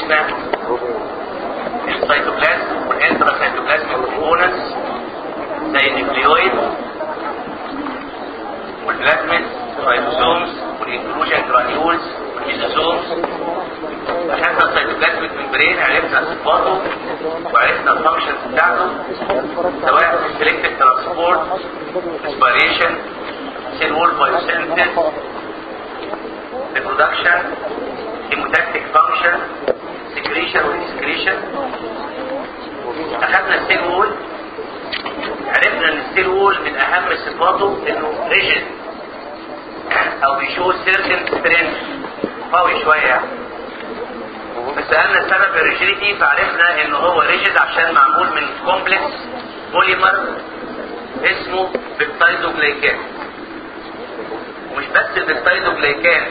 عرفنا السيتوبلازم والانترا سيتوبلازم كومبوننتس زي النيوكليويد والبلازميد والرايبوسومز والانكلوجن جرانيولز والميزوسومز اخذنا السيتوبلازميك ممبرين عرفنا صفاته وعرفنا الفانكشنز بتاعته سواء سيلكتيف ترانسبورت اسبيريشن سيل وول بايوسينثيس reproduction هيموتاكتيك فانكشن سكريشن وديسكريشن اخذنا السيل وول عرفنا ان السيل وول من اهم صفاته انه ريجيد او بيشو سيرتن سترينث قوي شويه يعني بس سالنا سبب الريجيديتي فعرفنا ان هو ريجيد عشان معمول من كومبلكس بوليمر اسمه بيبتايدوجلايكان ومش بس البيبتايدوجلايكان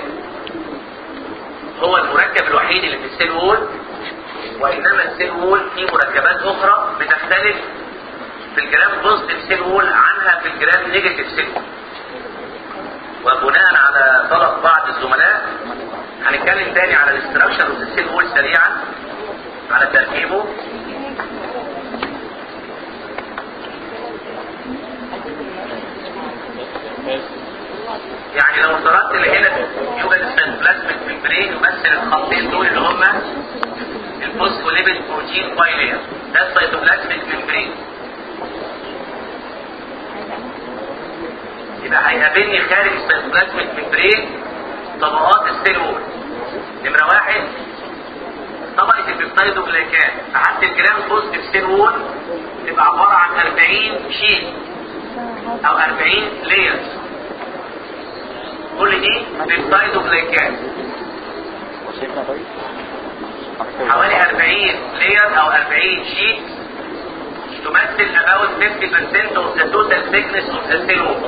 هو المركب الوحيد اللي في السيل وول وانما السيل وول فيه مركبات اخرى بتختلف في الجرام بوزيتيف سيل وول عنها في الجرام نيجاتيف سيل وول وبناء على طلب بعض الزملاء هنتكلم تاني على الاستراكشر اوف السيل وول سريعا على تركيبه يعني لو افترضت ان هنا يوجد السيتوبلازميك ممبرين يمثل الخطين دول اللي هم الفوسفوليبيد بروتين بايلير ده السيتوبلازميك ممبرين يبقى هيقابلني خارج السيتوبلازميك ممبرين طبقات السيل وول نمرة واحد طبقة البيبتايدوجلايكان حتى الجرام بوزيتيف سيل وول تبقى عبارة عن 40 شيت او 40 لايرز كل دي بيبتايدوجلايكان حوالي 40 لير او 40 شيت تمثل about 50% of the total thickness of the cell wall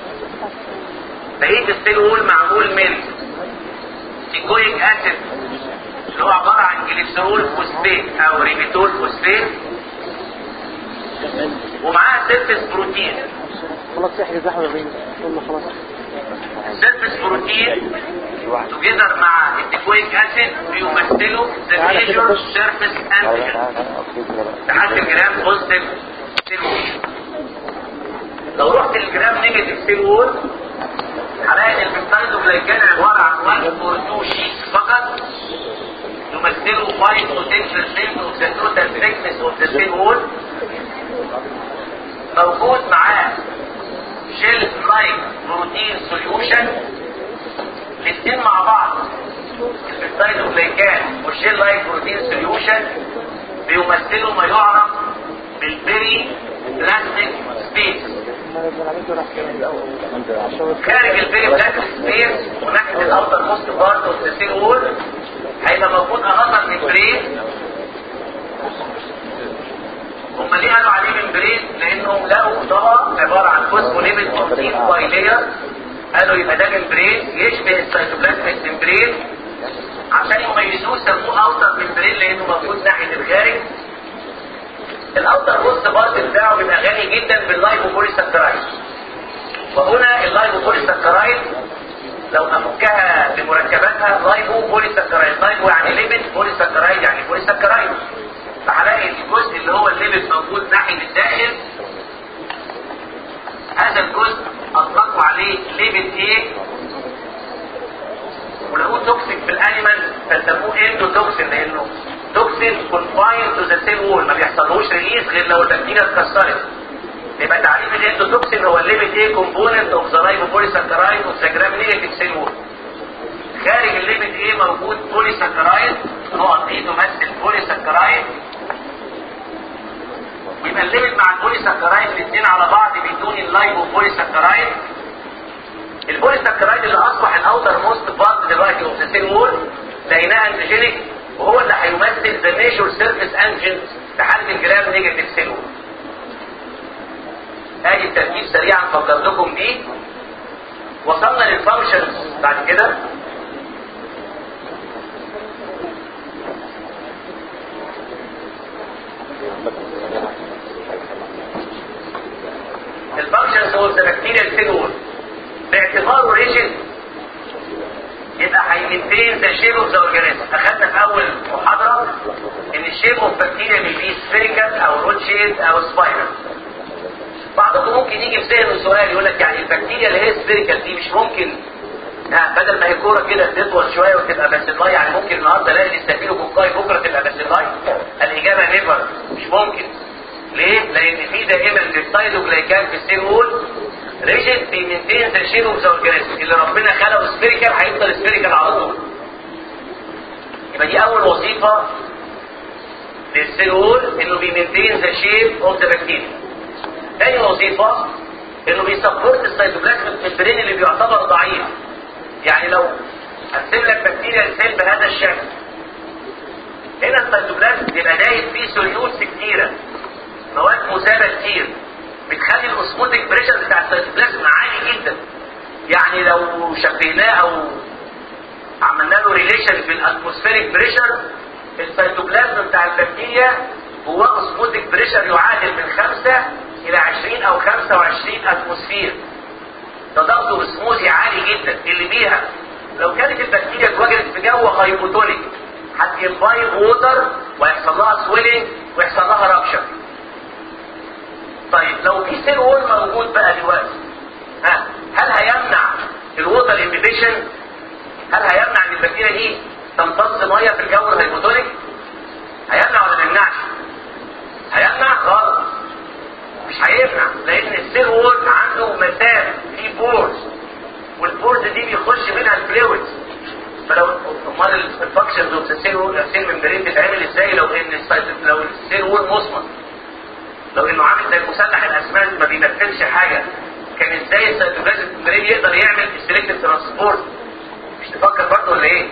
بقية السيل وول معمول من سيكويك اسيد اللي هو عبارة عن جليسرول فوسفات او ريبيتول فوسفات ومعاها سيرفس بروتين خلاص احجز احمد بيه قلنا خلاص السيرفس بروتين توجذر مع التكويك اسيد بيمثلوا ذا ميجر سيرفس انتيجن لحد الجرام بوزيتيف سيل وول لو رحت الجرام نيجاتيف سيل وول هلاقي ان البيبتايدوجلايكان عباره عن 1 اور 2 شيت فقط يمثلوا 5 to 10% of the total thickness of the cell wall موجود معاه جيل لايك بروتين سوليوشن الاثنين مع بعض البيبتايدوجلايكان والجيل لايك بروتين سوليوشن بيمثلوا ما يعرف بالبري بلاستيك سبيس خارج البري بلاستيك سبيس وناحيه الاوتر موست بارت اوف ذا سيل وول هيبقى موجود انظر ممبرين هم ليه قالوا عليه ممبرين لانهم لقوا طبقه عباره عن فوسفوليبيد بروتين بايلير قالوا يبقى ده ممبرين يشبه السيتوبلازميك ممبرين عشان يميزوه سموه اوتر ممبرين لانه موجود ناحيه الخارج الاوتر موست بارت بتاعه بيبقى غني جدا باللايبوبوليساكرايد وهنا اللايبوبوليساكرايد لو افكها بمركباتها لايبو بوليساكرايد لايبو يعني ليبيد بوليساكرايد يعني بوليساكرايد فهلاقي الجزء اللي هو الليبيد موجود ناحيه الداخل هذا الجزء اطلقوا عليه ليبيد ايه ولقوه توكسيك في الانيمال فسموه اندو توكسين لانه توكسين كونفاين تو ذا سيل وول ما بيحصلوش ريليز غير لو البكتيريا اتكسرت يبقى تعريف الاندوتوكسين هو الليبيد ايه كومبوننت اوف ذا لايبوبوليساكرايد اوف ذا جرام نيجاتيف سيل وول خارج الليبيد ايه موجود بوليساكرايد نقط ايه تمثل بوليساكرايد ويبقى الليبيد مع البوليساكرايد الاثنين على بعض بيدوني اللايبوبوليساكرايد البوليساكرايد اللي اصبح الاوتر موست بارت دلوقتي اوف ذا سيل وول لقيناها انتيجينيك وهو اللي هيمثل ذا ميجور سيرفيس انجن في حاله الجرام نيجاتيف سيل وول ادي التركيب سريعا فكرت لكم بيه وصلنا للفانكشنز بعد كده الفانكشنز هو ذا بكتيريال سيل وول باعتباره ريجن يبقى هيمنتين ذا شيب اوف ذا اورجانيزم اخدنا في اول محاضره اوف بكتيريا بيبي سفيريكال او رود شيد او سبايرال بعضكم ممكن يجي في ذهنه سؤال يقول لك يعني البكتيريا اللي هي سفيريكال دي مش ممكن ها بدل ما هي كوره كده تطول شويه وتبقى باسيلاي يعني ممكن النهارده الاقي الاستافيلو كوكاي بكره تبقى باسيلاي الاجابه نيفر مش ممكن ليه؟ لان في دائما السايتوجلايكان في السيل وول ريجيد بيمنتين ذا شيب اوف ذا اورجانيزم اللي ربنا خلقه سفيريكال هيفضل سفيريكال على طول يبقى دي اول وظيفه للسيل وول انه بيمنتين ذا شيب اوف ذا بكتيريا تاني وظيفه انه بيسبورت السيتوبلازم الممبرين اللي بيعتبر ضعيف يعني لو هتسيب لك بكتيريا السيل بهذا الشكل هنا السيتوبلازم بيبقى دايب فيه سوليوتس كتيره مواد مذابه كتير بتخلي الاوسموتيك بريشر بتاع السيتوبلازم عالي جدا يعني لو شبهناه او عملنا له ريليشن بالاتموسفيريك بريشر السيتوبلازم بتاع البكتيريا جواه اوسموتيك بريشر يعادل من 5 الى 20 او 25 اتموسفير ده ضغط اسموزي عالي جدا اللي بيها لو كانت البكتيريا اتوجدت في جو هايبوتونيك هتنفايب ووتر ويحصل لها سويلنج ويحصل لها رابشر طيب لو في سيل وول موجود بقى دلوقتي ها هل هيمنع الووتر انبيبيشن هل هيمنع ان البكتيريا دي تمتص ميه في الجو الهايبوتونيك هيمنع ولا ما يمنعش هيمنع غلط مش هيمنع لان السيل وول عنده مسام في بورز والبورز دي بيخش منها الفلويدز فلو امال الفانكشنز اوف السيل وول السيل ممبرين بتتعمل ازاي لو ان السيل- لو السيل وول مصمت لو انه عامل زي المسلح الاسمنت ما بيمثلش حاجه كان ازاي السيتوبلازم الممبرين يقدر يعمل السلكتيف ترانسبورت مش تفكر برضه ولا ايه؟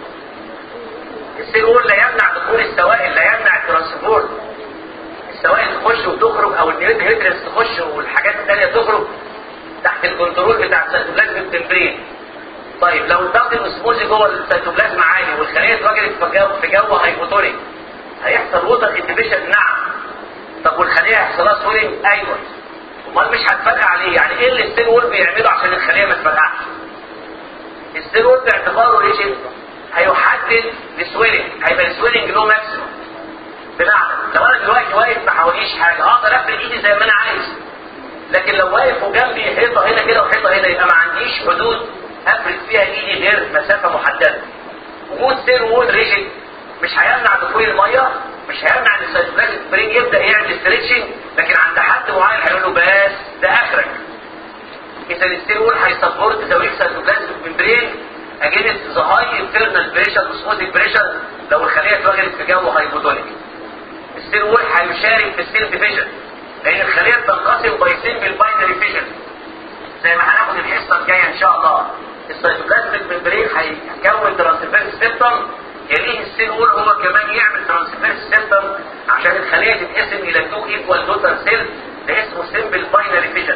السيل وول لا يمنع دخول السوائل لا يمنع الترانسبورت السوائل تخش وتخرج او النيوترينز تخش والحاجات الثانيه تخرج تحت الكنترول بتاع السيتوبلازم الممبرين طيب لو الضغط الاسموزي جوه السيتوبلازم عالي والخليه اتوجدت في جو في جو هايبوتونيك هيحصل ووتر انتبيشن نعم طب والخليه هيحصل لها سويلنج ايوه امال مش هتفرقع عليه يعني ايه اللي السيل وول بيعمله عشان الخليه ما تفرقعش السيل وول باعتباره ريجن هيحدد السويلنج هيبقى السويلنج له ماكسيموم بمعنى لو انا دلوقتي واقف ما حواليش حاجه اقدر افرد ايدي زي ما انا عايز لكن لو واقف وجنبي حيطه هنا كده وحيطه هنا يبقى ما عنديش حدود افرد فيها ايدي غير مسافه محدده وجود سيل وول ريجن مش هيمنع دخول الميه مش هيمنع ان السيتوبلازم برين يبدا يعمل ستريتشنج لكن عند حد معين هيقول له بس ده اخرك اذا السيل وول هيسبورت زاويه السيتوبلازم ممبرين اجينست ذا هاي انترنال بريشر اوسموتيك بريشر لو الخليه اتوجدت في جو هايبوتونيك السيل وول هيشارك في السيل ديفيجن لان الخليه بتنقسم باي سيمبل باينري فيجن زي ما هناخد الحصه الجايه ان شاء الله السيتوبلازم ممبرين هيكون ترانسفيرس سيستم يليه السيل وول هو كمان يعمل ترانسفيرس سيستم عشان الخليه تتقسم الى تو ايكوال دوتر سيل ده اسمه سيمبل باينري فيجن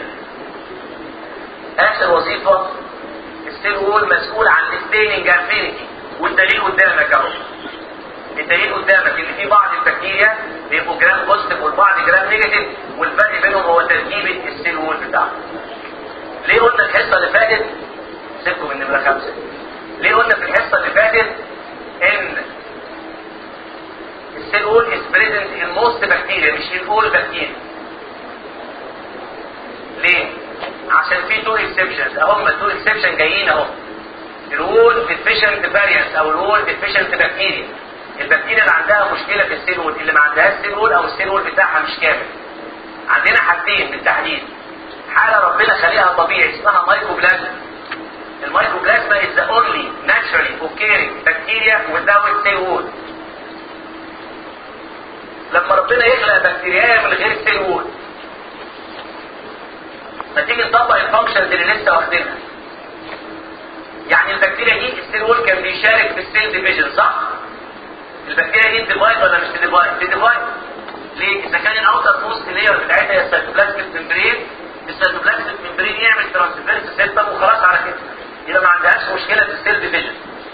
اخر وظيفه السيل وول مسؤول عن الستيننج افينيتي والدليل قدامك اهو الدليل قدامك ان في بعض البكتيريا بيبقوا جرام بوزيتيف والبعض جرام نيجاتيف والفرق بينهم هو تركيبه السيل وول بتاعهم ليه قلنا الحصه اللي فاتت سيبكم من نمره خمسه ليه قلنا في الحصه اللي فاتت ان السيل وول is present in most bacteria مش in all bacteria ليه؟ عشان في تو اكسبشنز اهم التو اكسبشن جايين اهو الوول ديفيشنت فاريانس او الوول ديفيشنت بكتيريا البكتيريا اللي عندها مشكله في السيل وول اللي ما عندهاش سيل وول او السيل وول بتاعها مش كامل عندنا حاجتين بالتحديد حاله ربنا خليها طبيعي اسمها مايكوبلازما المايكوبلازما is the only naturally occurring bacteria without cell wall لما ربنا يخلق بكتيريا من غير سيل وول فتيجي نطبق الفانكشنز اللي لسه واخدينها يعني البكتيريا دي السيل وول كان بيشارك في السيل ديفيجن صح؟ البكتيريا دي ديفايد ولا مش ديفايد؟ دي ديفايد ليه؟ اذا كان الاوتر موست لاير بتاعتها هي السيتوبلازميك ممبرين السيتوبلازميك ممبرين يعمل ترانسفيرس سيستم وخلاص على كده يبقى ما عندهاش مشكله في السيل ديفيجن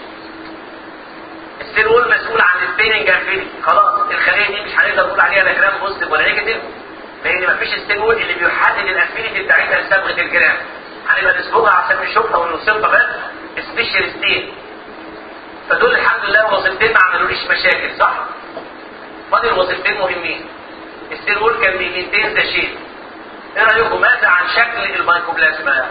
السيل وول مسؤول عن الستيننج افينيتي خلاص الخليه دي مش هنقدر نقول عليها لا جرام بوزيتيف ولا نيجاتيف لان مفيش السيل وول اللي بيحدد الافينيتي بتاعتها لصبغه الجرام هنبقى نصبغها عشان نشوفها ونوصفها بس سبيشال ستين فدول الحمد لله وظيفتين ما عملوليش مشاكل صح؟ فاضل وظيفتين مهمين السيل وول كان بيمينتين ذا شيب ايه رايكم ماذا عن شكل الميكوبلازما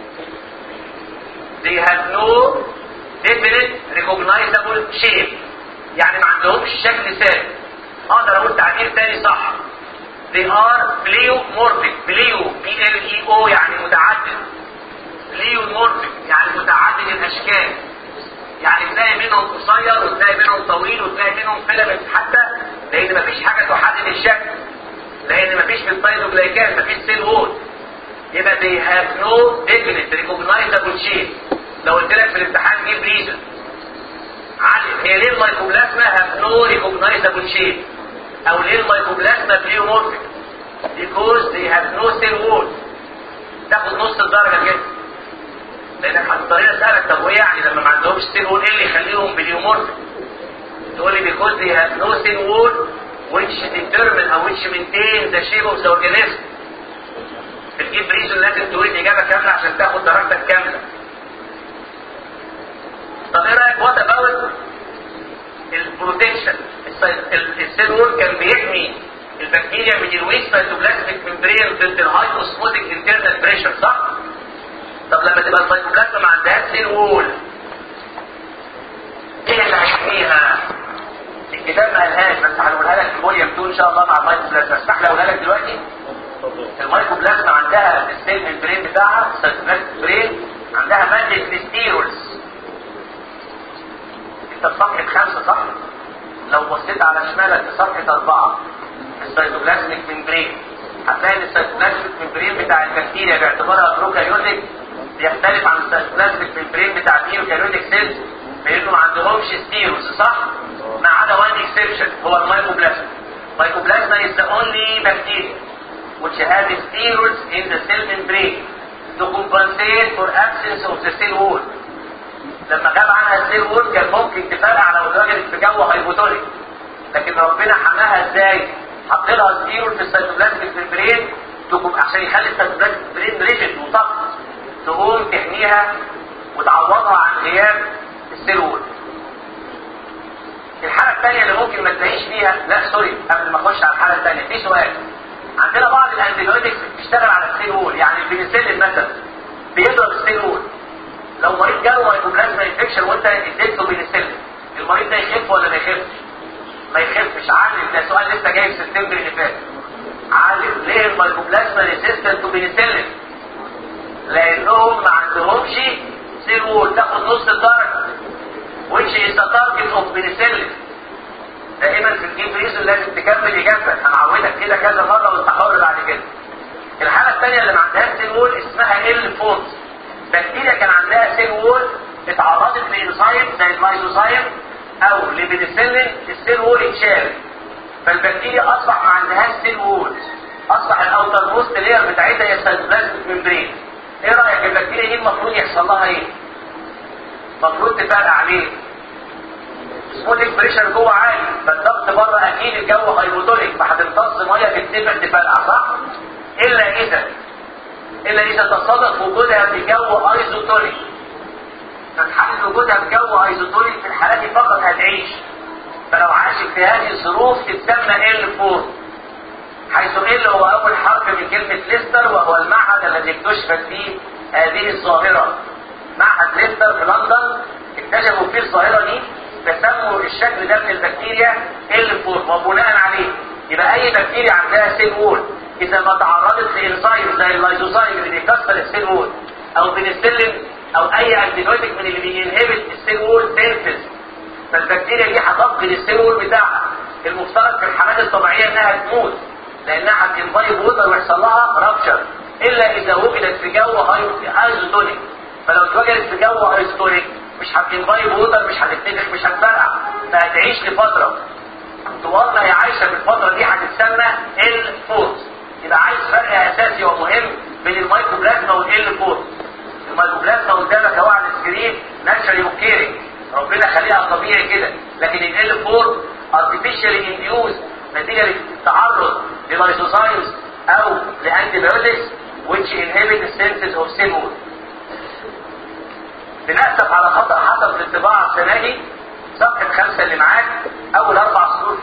they have no definite recognizable shape يعني ما عندهمش شكل ثابت اقدر اقول تعبير تاني صح they are pleomorphic pleo P L E O يعني متعدد pleomorphic يعني متعدد الاشكال يعني تلاقي منهم قصير وتلاقي منهم طويل وتلاقي منهم فيلامنت حتى لان مفيش حاجه تحدد الشكل لان مفيش في البيضوجلايكان مفيش سيل وول يبقى they have no definite recognizable shape لو قلت لك في الامتحان جيب ريزن علم هي ليه الميكوبلازما have no recognizable shape او ليه الميكوبلازما بليومورفيك because they have no cell wall تاخد نص الدرجه كده لانك هتضطر اسالك طب وايه يعني لما ما عندهمش سيل وول ايه اللي يخليهم بليومورفيك تقول لي because they have no cell wall which determine او which maintain the shape of the organism بتجيب ريزون لازم تقول الاجابه كامله عشان تاخد درجتك كامله طب ايه رايك وات اباوت البروتكشن السيل وول كان بيحمي البكتيريا من الويست سيتوبلازميك ممبرين ضد الهاي اوسموتيك انترنال بريشر صح؟ طب لما تبقى السيتوبلازما ما عندهاش سيل وول ايه اللي هيحميها؟ الكتاب ما قالهاش بس هنقولها لك في فوليوم 2 ان شاء الله مع المايكوبلازما اسمح لي اقولها لك دلوقتي المايكوبلازما عندها في السيل ممبرين بتاعها السيتوبلازميك ممبرين عندها ماده الستيروls انت في صفحه خمسه صح؟ لو بصيت على شمالك في صفحه اربعه السيتوبلازميك ممبرين هتلاقي ان السيتوبلازميك ممبرين بتاع البكتيريا باعتبارها بروكاريوتيك بيختلف عن السيتوبلازميك ممبرين بتاع اليوكاريوتيك سيلز بانه ما عندهمش ستيروز صح؟ ما عدا وان اكسبشن هو المايكوبلازما. مايكوبلازما is the only bacteria which has sterols in the cell membrane to compensate for absence of the cell wall. لما غاب عنها السيل وول كان ممكن تفرقع لو اتواجدت في جو هايبوتونيك لكن ربنا حماها ازاي؟ حط لها ستيرول في السيتوبلازميك ممبرين تقوم عشان يخلي السيتوبلازميك ممبرين ريجيد وطق تقوم تحميها وتعوضها عن غياب السيل وول. الحالة الثانية اللي ممكن ما تلاقيش فيها لا سوري قبل ما اخش على الحالة الثانية في سؤال عندنا بعض الانتيبيوتكس بتشتغل على السيل وول يعني البنسلين مثلا بيضرب السيل وول لو مريض جاله مايكوبلازما انفكشن وانت اديته بنسلين المريض ده يخف ولا ما يخفش؟ ما يخفش عالم ده سؤال لسه جاي في سبتمبر اللي فات عالم ليه المايكوبلازما ريسيستنت تو بنسلين؟ لانهم ما عندهمش سيل وول تاخد نص الدرجه which is the target of penicillin دائما في الجيب ريزون لازم تكمل اجابتك هنعودك كده كذا مره وانت حر بعد كده الحاله الثانيه اللي ما عندهاش سيل وول اسمها ال فونز بكتيريا كان عندها سيل وول اتعرضت لانزيم زي اللايزوزايم او لبنسلين السيل وول اتشال فالبكتيريا اصبح ما عندهاش سيل وول اصبح الاوتر موست لير بتاعتها هي السيتوبلازميك ممبرين ايه رايك البكتيريا دي المفروض يحصل لها ايه؟ المفروض تفرق عليه سموتك بريشر جوه عالي فالضغط بره اكيد الجو هايبوتونيك فهتمتص ميه تتفق تفرقع صح؟ الا اذا الا اذا تصادف وجودها في جو ايزوتونيك فالحالة وجودها في جو ايزوتونيك في الحالات دي فقط هتعيش فلو عاشت في هذه الظروف تتسمى ال 4 حيث ال هو اول حرف من كلمة ليستر وهو المعهد الذي اكتشفت فيه هذه الظاهرة معهد ليستر في لندن اكتشفوا فيه الظاهرة دي فسموا الشكل ده من البكتيريا ال 4 وبناء عليه يبقى اي بكتيريا عندها سيل وول اذا ما تعرضت لانزيم زي اللايزوزايم اللي بيكسر السيل وول او بنسلين او اي انتيبيوتيك من اللي بينهبت السيل وول سينثيز فالبكتيريا دي هتفقد السيل وول بتاعها المفترض في الحالات الطبيعيه انها تموت لانها هتنفايب ووتر ويحصل لها رابشر الا اذا وجدت في جو ايزوتونيك فلو اتوجدت في جو ايزوتونيك مش هتنفايب ووتر مش هتتنفخ مش هتفرقع فهتعيش لفتره طوال هي عايشه في الفتره دي هتتسمى ال فورس يبقى عايز فرق اساسي ومهم بين الميكروبلازما والال فورس الميكروبلازما قدامك اهو على السكرين ناتشرالي اوكيرنج ربنا خليها طبيعي كده لكن ال 4 artificially induced نتيجه للتعرض للايزوزايمز او لانتيبيوتكس which inhibit the senses of cell wall بنأسف على خطأ حصل في الطباعة السنة دي صفحة خمسة اللي معاك أول أربع سطور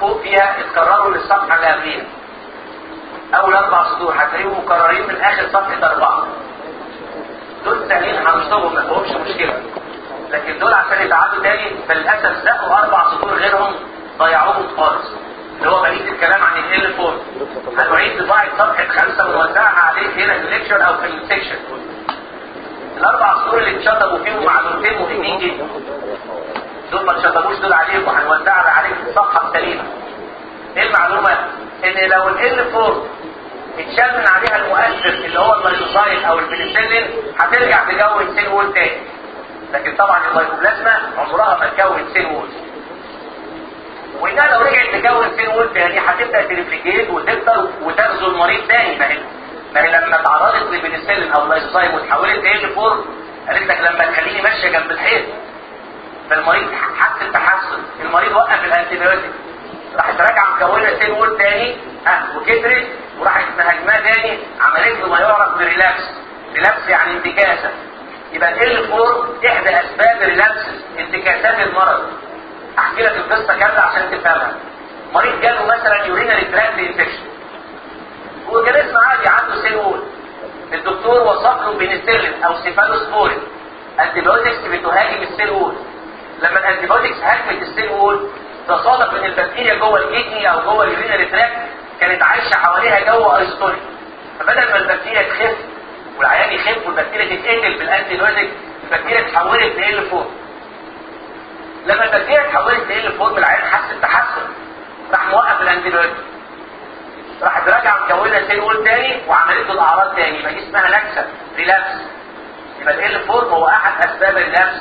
فوق فيها اتكرروا للصفحه اللي قبليها اول اربع سطور هتلاقيهم مكررين من اخر صفحه اربعه دول سهلين هنصبهم ما فيهمش مشكله لكن دول عشان يتعادوا تاني فللاسف زقوا اربع سطور غيرهم ضيعوهم خالص اللي هو بقيه الكلام عن ال فور هنعيد طباعه صفحه خمسه ونوزعها عليك هنا في الليكشر او في السكشن الاربع سطور اللي اتشطبوا فيهم معلومتين مهمين جدا دول ما اتشطبوش دول عليكم هنوزعها عليك في الصفحه السليمه ايه المعلومه ان لو ال 4 اتشال من عليها المؤثر اللي هو اللايزوزايم او البنسلين هترجع تكون سيل وول تاني لكن طبعا الميكوبلازما عمرها ما تكون سيل وول وانها لو رجعت تكون سيل وول تاني هتبدا تريبليكيت وتكتر وتغزو المريض تاني ما هي ما هي لما اتعرضت للبنسلين او اللايزوزايم وتحولت ل 4 قالت لك لما تخليني ماشيه جنب الحيط فالمريض حس التحسن المريض وقف الانتيبيوتيك راحت راجعه مكونه سيل وول تاني ها وكترت وراحت مهاجماه تاني عملت له ما يعرف بريلابس ريلابس يعني انتكاسه يبقى ال 4 احدى اسباب ريلابس انتكاسات المرض احكي لك القصه كامله عشان تفهمها مريض جاله مثلا يورينري تراكت انفكشن وجالس عادي عنده سيل وول الدكتور وصف له بنسلين او سيفالوسبورين انتيبيوتكس بتهاجم السيل وول لما الانتيبيوتكس هاجمت السيل وول تصادف ان البكتيريا جوه الكدني او جوه اليورينري تراكت كانت عايشه حواليها جو ايزوتونيك فبدل ما البكتيريا تخف والعيان يخف والبكتيريا تتقتل بالانتيبيوتيك البكتيريا اتحولت ل ال 4 لما البكتيريا اتحولت ل ال 4 العيان حس بتحسن راح موقف الانتيبيوتيك راحت راجعه مكونه سيل وول تاني وعملت له الاعراض تاني يبقى دي اسمها لاكسه ريلابس يبقى ال 4 هو احد اسباب اللبس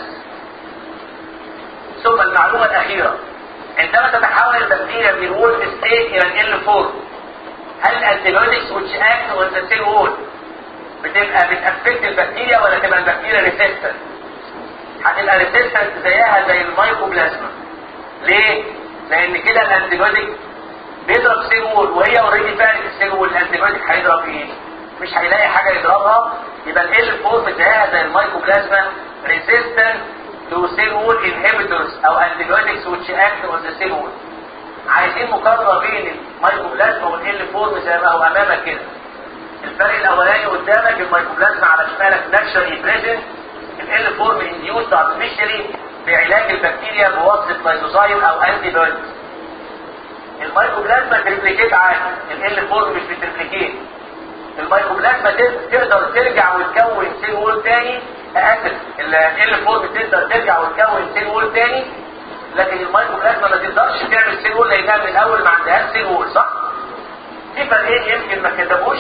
ثم المعلومه الاخيره عندما تتحول البكتيريا من الوول ستيت الى ال 4 هل الانتيبيوتكس which act on the cell wall بتبقى بتأفكت البكتيريا ولا تبقى البكتيريا ريسيستنت؟ هتبقى ريسيستنت زيها زي المايكوبلازما. ليه؟ لأن كده الانتيبيوتيك بيضرب سيل وول وهي اوريدي فعلت السيل وول الانتيبيوتيك هيضرب ايه؟ مش هيلاقي حاجة يضربها يبقى ال 4 زيها زي المايكوبلازما ريسيستنت to cell wall inhibitors او antibiotics which act on the cell wall. عايزين مقارنة بين الميكوبلازما والال فورم زي ما هو امامك كده. الفرق الاولاني قدامك الميكوبلازما على شمالك ناتشرالي بريزنت ال فورم انديوست ارتفيشالي بعلاج البكتيريا بواسطة لايزوزايم او انتي بايوتكس. الميكوبلازما تريبليكيت عادي ال فورم مش بتريبليكيت. الميكوبلازما تقدر ترجع وتكون سيل وول تاني اسف ال فورم تقدر ترجع وتكون سيل وول تاني لكن الميكروبلازما ما تقدرش تعمل سيل وول لانها من الاول ما عندهاش سيل وول صح؟ في فرقين يمكن ما كتبوش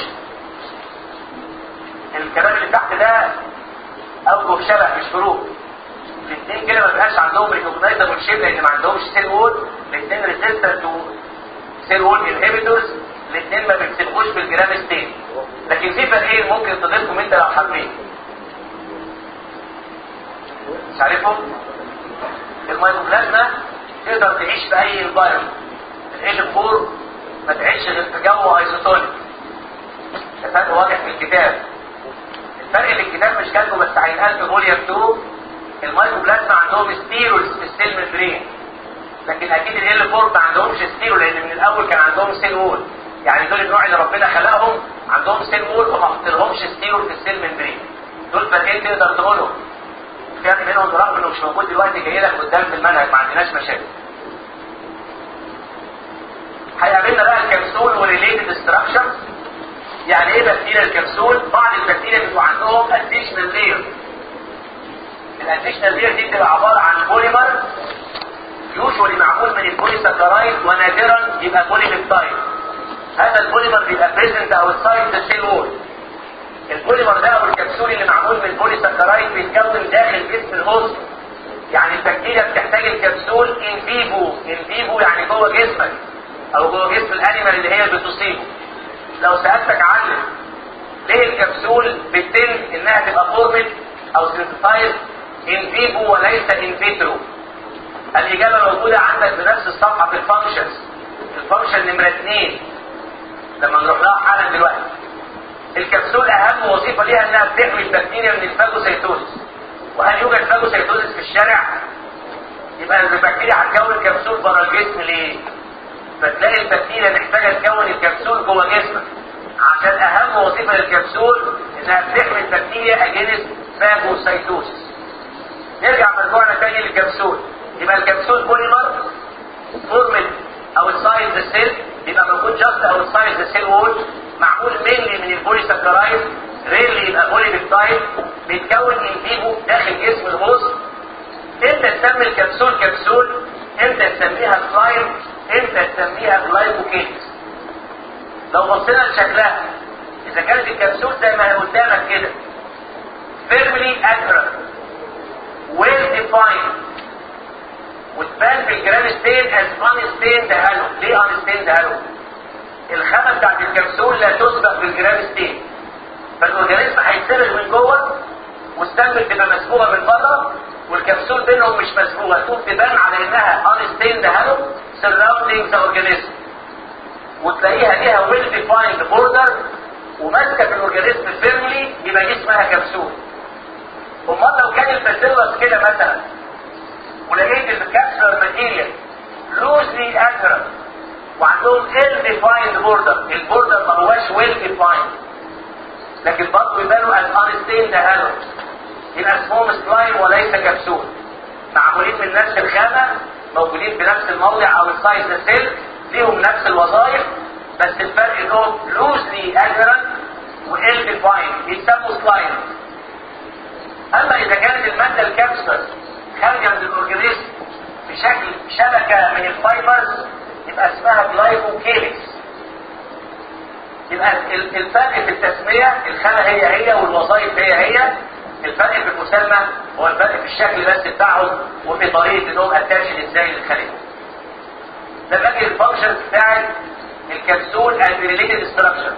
الكلام اللي تحت ده اوجه شبه مش فروق الاثنين كده ما بقاش عندهم ريكوجنايزابل شيب لان ما عندهمش سيل وول الاثنين ريزيستنت سيل وول انهبيتورز الاثنين ما بيمسكوش بالجرام ستين لكن في فرقين ممكن تضيفهم انت لو حابين مش عارفهم الميكوبلازما تقدر تعيش في اي انفايرمنت ال 4 ما تعيش غير في جو ايزوتونيك الفرق واضح في الكتاب الفرق اللي الكتاب مش كاتبه بس هينقال في فوليوم 2 الميكوبلازما عندهم ستيروز في السيل ممبرين لكن اكيد ال 4 ما عندهمش ستيرو لان من الاول كان عندهم سيل وول يعني دول النوع اللي ربنا خلقهم عندهم سيل وول فما حطلهمش ستيرو في السيل ممبرين دول فرقين تقدر تقولهم فرق بينهم رغم انه مش موجود دلوقتي جاي لك قدام في المنهج ما عندناش مشاكل هيقابلنا بقى الكبسول وريليتد ستراكشرز يعني ايه بكتيريا الكبسول بعض البكتيريا بيبقوا عندهم اديشنال لير الاديشنال لير دي بتبقى عباره عن بوليمر يوجوالي معمول من البوليساكرايد ونادرا يبقى بوليبيبتايد هذا البوليمر بيبقى بريزنت اوتسايد ذا سيل وول البوليمر ده او الكبسول اللي معمول من البوليساكرايد بيتكون داخل جسم الهوست يعني البكتيريا بتحتاج الكبسول ان فيفو ان فيفو يعني جوه جسمك او جوه جسم الانيمال اللي هي بتصيبه لو سالتك عنه ليه الكبسول بتتم انها تبقى فورمت او سنتفايز ان فيفو وليس ان فيترو الاجابه موجوده عندك بنفس الصفحه في الفانكشنز الفانكشن نمره اثنين لما نروح لها حالا دلوقتي الكبسول اهم وظيفه ليها انها بتحمي البكتيريا من الفاجوسيتوزس وهل يوجد فاجوسيتوزس في الشارع يبقى البكتيريا هتكون كبسول بره الجسم ليه فتلاقي البكتيريا محتاجه تكون الكبسول جوه جسمك عشان اهم وظيفه للكبسول انها بتحمي البكتيريا اجينست فاجوسايتوسيس نرجع مرجوعنا تاني للكبسول يبقى الكبسول بوليمر فورمد او السايز السيل يبقى موجود جاست او السايز السيل وول معمول مينلي من البوليساكرايد ريلي يبقى بولي بيبتايد بيتكون ان فيفو داخل جسم الهوست امتى تسمي الكبسول كبسول امتى تسميها سلايم امتى تسميها جلايكوكيت لو بصينا لشكلها اذا كانت الكبسول زي ما هي قدامك كده فيرملي اكرر ويل ديفايند وتبان في الجرام ستين از ان ستين هالو ليه ان ستين هالو الخامه بتاعت الكبسول لا تسبق بالجرام ستين فالاورجانيزم هيتسرق من جوه والسم تبقى مسبوغه من بره والكبسول بينهم مش مسبوغه تقوم تبان على انها ان ستين هالو سراوندينج ذا اورجانيزم وتلاقيها ليها ويل ديفايند بوردر وماسكه في الاورجانيزم فيرملي يبقى دي اسمها كبسول امال لو كان الباسيلس كده مثلا ولقيت الكابسولار ماتيريال لوزلي اكرم وعندهم ال ديفايند بوردر البوردر ما هواش ويل ديفايند لكن برضه يبانوا از انستين هالو يبقى اسمهم سلايم وليس كبسول معمولين من نفس الخامه موجودين في نفس الموضع او السايز سيل ليهم نفس الوظائف بس الفرق انهم لوزلي اجرن وال ديفايند يسموا سلايم اما اذا كانت الماده الكبسول خارجه من الاورجانيزم بشكل شبكه من الفايبرز يبقى اسمها جلايكوكيليكس يبقى الفرق في التسميه الخانه هي هي والوظائف هي هي الفرق في المسمى هو الفرق في الشكل بس بتاعهم وفي طريقه انهم اتاشن ازاي للخليه ده باقي الفانكشنز بتاعت الكبسول اند ريليتد ستراكشر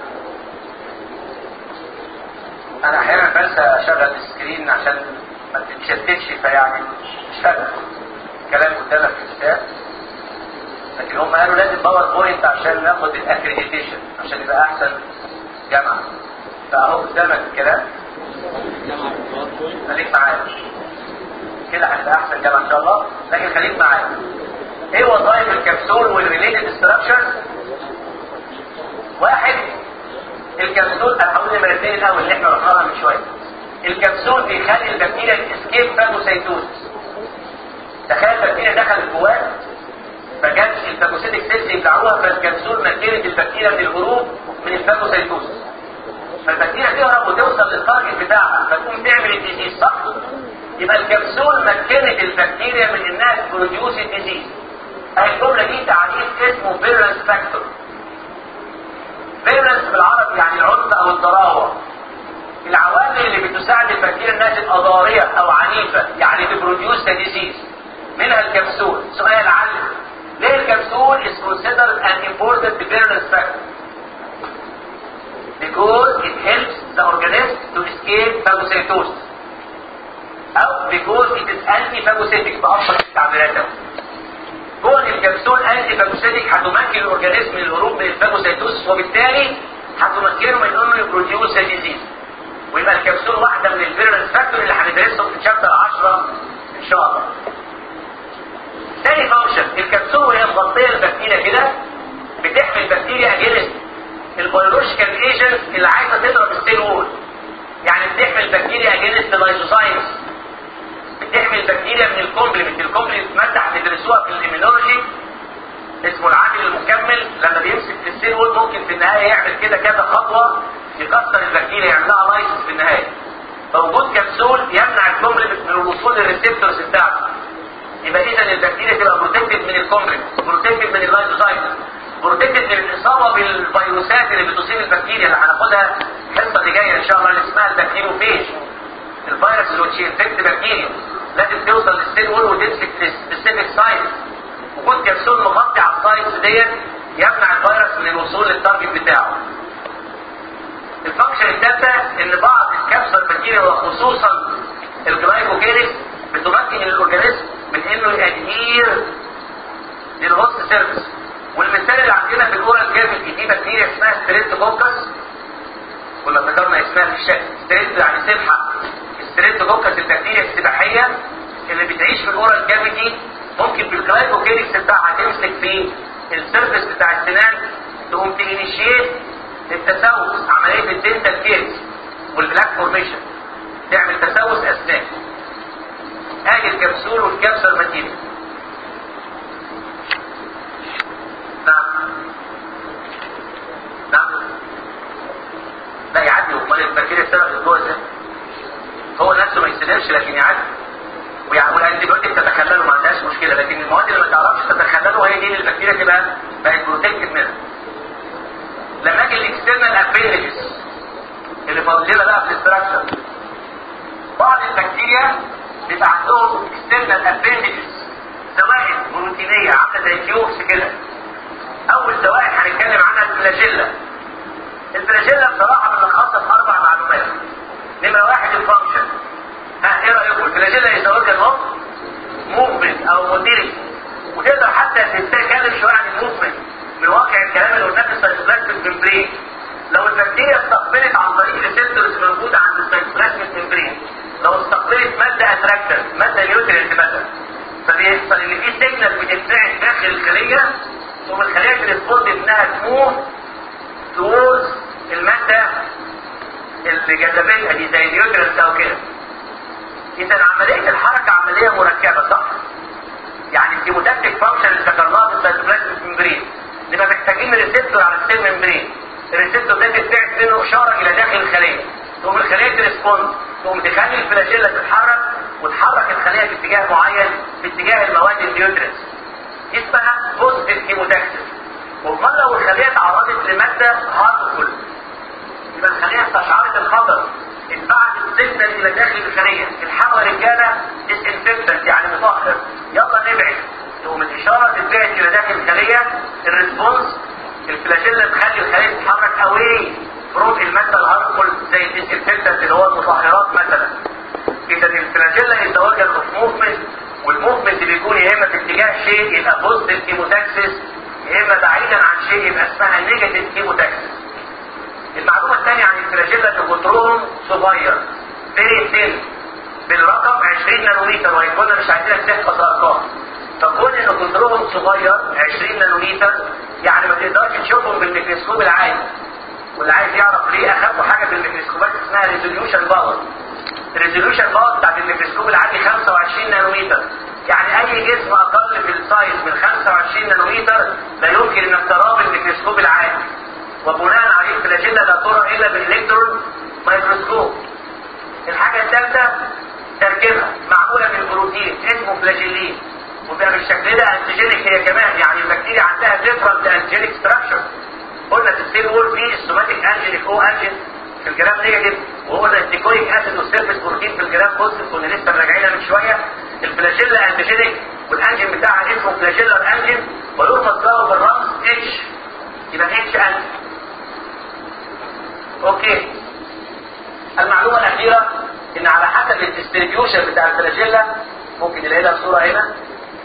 انا احيانا بنسى اشغل السكرين عشان ما تتشتتش فيعني مش فاهم كلام قدامك في الكتاب لكن هم قالوا لازم باور بوينت عشان ناخد الاكريديتيشن عشان يبقى احسن جامعه فاهو قدامك الكلام خليك معايا كده هتبقى احسن جامعه ان شاء الله لكن خليك معايا ايه وظائف الكبسول والريليتد ستراكشرز واحد الكبسول انا هقول المرتين الاول اللي احنا رحناها من شويه الكبسول بيخلي البكتيريا تسكيب فاجوسيتوزس تخيل البكتيريا دخلت جواه فجت الفاجوسيتك سيلز يبلعوها فالكبسول مكنت البكتيريا من الهروب من الفاجوسيتوزس فالبكتيريا تهرب وتوصل للتارجت بتاعها فتقوم تعمل الديزيز صح؟ يبقى الكبسول مكنت البكتيريا من انها تبروديوس الديزيز اهي الجمله دي تعريف اسمه فيرنس فاكتور فيرنس بالعربي يعني العنف او الضراوه العوامل اللي بتساعد البكتيريا انها تبقى ضاريه او عنيفه يعني تبروديوس ديزيز منها الكبسول سؤال علم ليه الكبسول is considered an important virulence factor because it helps the organism to escape phagocytosis او because it is anti-phagocytic بأبسط التعبيرات كون الكبسول انتي فاجوسيتك هتمكن الاورجانيزم من الهروب من الفاجوسيتوس وبالتالي هتمكنه من انه يبروديوس ديزيز ويبقى الكبسول واحده من الفيرنس فاكتور اللي هندرسهم في شابتر 10 ان شاء الله. تاني فانكشن الكبسول وهي مغطيه البكتيريا كده بتحمي البكتيريا اجينست البيولوجيكال ايجنت اللي عايزه تضرب السيل وول. يعني بتحمي البكتيريا اجينست لايزوسايمز بتحمي البكتيريا من الكومبلمنت الكومبلمنت ماده هتدرسوها في الامينولوجي اسمه العامل المكمل لما بيمسك في السيل وول ممكن في النهايه يعمل كده كذا خطوه يكسر البكتيريا يعمل لها لايسس في النهايه فوجود كبسول يمنع الكومبلمنت من الوصول للريسبتورز بتاعته يبقى اذا البكتيريا تبقى بروتكتد من الكومبلمنت بروتكتد من اللايزوسايتس بروتكتد من الاصابه بالفيروسات اللي بتصيب البكتيريا اللي هناخدها الحصه اللي جايه ان شاء الله اللي اسمها البكتيروفيج الفيروس اللي بتشينفكت بكتيريا لازم توصل للسيل وول وتمسك في سبيسيفيك سايت وجود كبسول مغطي على السايتس ديت يمنع الفيروس من الوصول للتارجت بتاعه الفانكشن الثالثه ان بعض الكبسول بكتيريا وخصوصا الجلايكوجينيك بتمكن الاورجانيزم من انه يادهير للهوست سيرفيس والمثال اللي عندنا في الاورال كافيتي دي بكتيريا اسمها ستريبتوكوكس كنا ذكرنا اسمها في الشكل ستريبت يعني سبحه ستريبتوكوكس البكتيريا السباحيه اللي بتعيش في الاورال كافيتي ممكن بالجلايكوجينيكس بتاعها تمسك في السيرفس بتاع السنان تقوم تينيشيت التسوس عمليه الدنتال كيرز والبلاك فورميشن تعمل تسوس اسنان ادي الكبسول والكبسول ماتيريال نعم نعم لا يعدي امال البكتيريا السبب جوه ازاي هو نفسه ما يستدرش لكن يعدي والانتيبيوتيك تتخلله ما عندهاش مشكله لكن المواد اللي ما تعرفش تتخلله هي دي اللي البكتيريا تبقى بقت بروتكتد منها لما اجي الاكسترنال ابيلجز اللي فاضل لنا بقى في الاستراكشر بعض البكتيريا بيبقى عندهم اكسترنال ابيلجز زوائد بروتينيه عامله زي كيوبس كده اول زوائد هنتكلم عنها الفلاجيلا الفلاجيلا بصراحه بنلخصها في اربع معلومات نمره واحد الفانكشن ها ايه رايكم الفلاجيلا يزود النص موفمنت او موديلي وتقدر حتى تتكلم شويه عن الموفمنت من واقع الكلام اللي قلناه في السايتوبلازميك ممبرين لو البكتيريا استقبلت عن طريق ريسبتورز موجوده عند السايتوبلازميك ممبرين لو استقبلت ماده اتراكتر ماده نيوترينت مثلا فبيحصل ان في سيجنال بتتبعت داخل الخليه ثم الخليه بترسبوند انها تموف تورز الماده اللي جذبتها دي زي النيوترينت او كده اذا عمليه الحركه عمليه مركبه صح؟ يعني الكيموتاكتيك فانكشن اللي ذكرناها في السيتوبلازميك ممبرين نبقى محتاجين ريسبتور على السيل ممبرين الريسبتور ده تتبعت منه اشاره الى داخل الخليه تقوم الخليه تريسبوند تقوم تخلي الفلاجيلا تتحرك وتحرك الخليه في اتجاه معين في اتجاه المواد النيوترينز اسمها بوزيتيف كيموتاكتيك امال لو الخليه تعرضت لماده هارمفول يبقى الخليه استشعرت الخطر اتبعت السيجنال الى داخل الخليه الحمى رجاله ديسانفكتنت يعني مطهر يلا نبعد تقوم الاشاره تتبعت الى داخل الخليه الريسبونس الفلاجيلا تخلي الخليه تتحرك اواي فروم الماده الهارمفول زي الديسانفكتنت اللي هو المطهرات مثلا اذا الفلاجيلا يتوجه في موفمنت والموفمنت بيكون يا اما في اتجاه شيء يبقى بوزيتيف كيموتاكسس يا اما بعيدا عن شيء يبقى اسمها نيجاتيف كيموتاكسس المعلومة الثانية عن الفلاجيلا ان قطرهم صغير فيري ثين بالرقم 20 نانومتر وان كنا مش عايزينك تحفظ ارقام فكون ان قطرهم صغير 20 نانومتر يعني ما تقدرش تشوفهم بالميكروسكوب العادي واللي عايز يعرف ليه اخف حاجه في الميكروسكوبات اسمها ريزوليوشن باور الريزوليوشن باور بتاعت الميكروسكوب العادي 25 نانومتر يعني اي جسم اقل في السايز من 25 نانومتر لا يمكن انك تراه بالميكروسكوب العادي وبناء عليه الفلاجيلا لا ترى الا بالالكترون مايكروسكوب الحاجه الثالثه تركيبها معموله من بروتين اسمه فلاجيلين وبيبقى بالشكل ده انتيجينيك هي كمان يعني البكتيريا عندها ديفرنت انتيجينيك ستراكشر قلنا في السيل وول في السوماتيك انجينيك او انجين في الجرام نيجاتيف وهو الانتيكويك اسيد والسيرفيس بروتين في الجرام بوزيتيف كنا لسه راجعينها من شويه الفلاجيلا انتيجينيك والانجين بتاعها اسمه فلاجيلا انجين ويرمز له بالرمز اتش يبقى اتش انجين اوكي المعلومة الأخيرة إن على حسب الديستريبيوشن بتاع الفلاجيلا ممكن نلاقي لها صورة هنا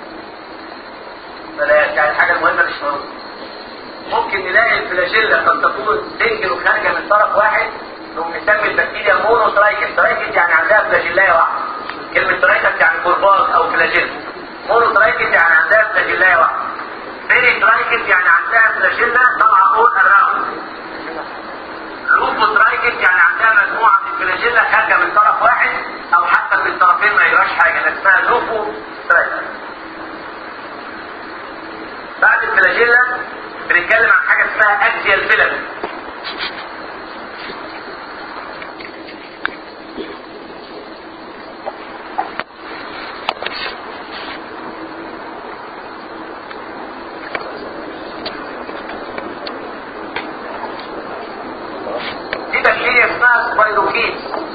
فلا يعني الحاجة المهمة مش موجودة ممكن نلاقي الفلاجيلا قد تكون سنجل وخارجة من طرف واحد نقوم نسمي البكتيريا مونوترايكس ترايكس يعني عندها فلاجيلاية واحدة كلمة ترايكس يعني كرباج أو فلاجيلا مونوترايكس يعني عندها فلاجيلاية واحدة بيري ترايكس يعني عندها فلاجيلا طالعة اول اراوند لوبوترايكس يعني عندها مجموعة من الفلاجيلا خارجة من طرف واحد او حتى من الطرفين ما يجراش حاجة ده اسمها لوبوترايكس بعد الفلاجيلا بنتكلم عن حاجة اسمها اكسيال فيلامنت دي بكتيريا اسمها سبايروكيت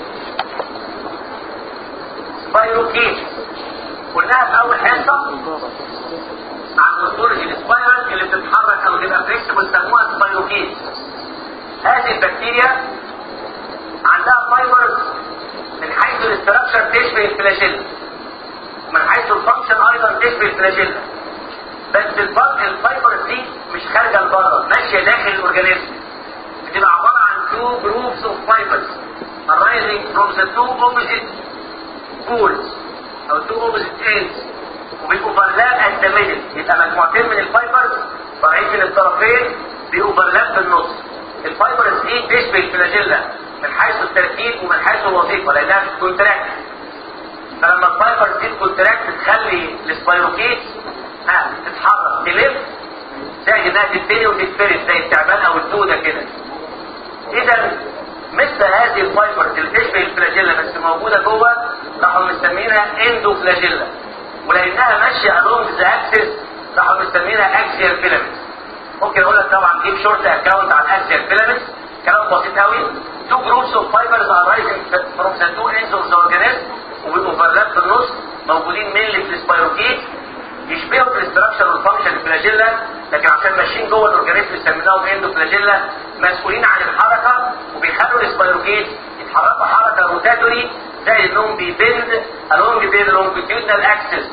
سبايروكيت قلناها في اول حصه عن ميثولوجي السبايرال اللي بتتحرك او تبقى فليكسبل سموها سبايروكيت هذه البكتيريا عندها فايبرز من حيث الاستراكشر تشبه الفلاجيلا ومن حيث الفانكشن ايضا تشبه الفلاجيلا بس الفا- الفايبرز دي مش خارجه لبره ماشيه داخل الاورجانيزم بتبقى عباره عن two groups of fibers arising from the two opposite poles او two opposite ends وبالاوفرلاب at the middle يبقى مجموعتين من الفايبرز طالعين من الطرفين بأوفرلاب بالنص الفايبرز دي تشبه الفلاجيلا من حيث التركيب ومن حيث الوظيفه لانها كونتراكت فلما الفايبرز دي كونتراكت تخلي السبايروكيت ها تتحرك تلف زي انها تتني وتتفرد زي التعبان او الدوده كده اذا مثل هذه الفايبرز اللي تشبه الفلاجيلا بس موجوده جوه راحوا مسمينها اندو فلاجيلا ولانها ماشيه along ذا اكسس راحوا مسمينها اكسيال فيلامنت ممكن اقول لك طبعا جيب شورت اكونت على الاكسيال فيلامنت كلام بسيط قوي two groups of fibers are rising from the two ends of the organism وبالاوفرلاب في النص موجودين مينلي في السبايروكيت يشبهوا في الاستراكشر والفانكشن الفلاجيلا لكن عشان ماشيين جوه الاورجانيزم سميناهم اندو فلاجيلا مسؤولين عن الحركه وبيخلوا السبايروكيت يتحركوا حركه روتاتوري زي انهم بيبند along the longitudinal axis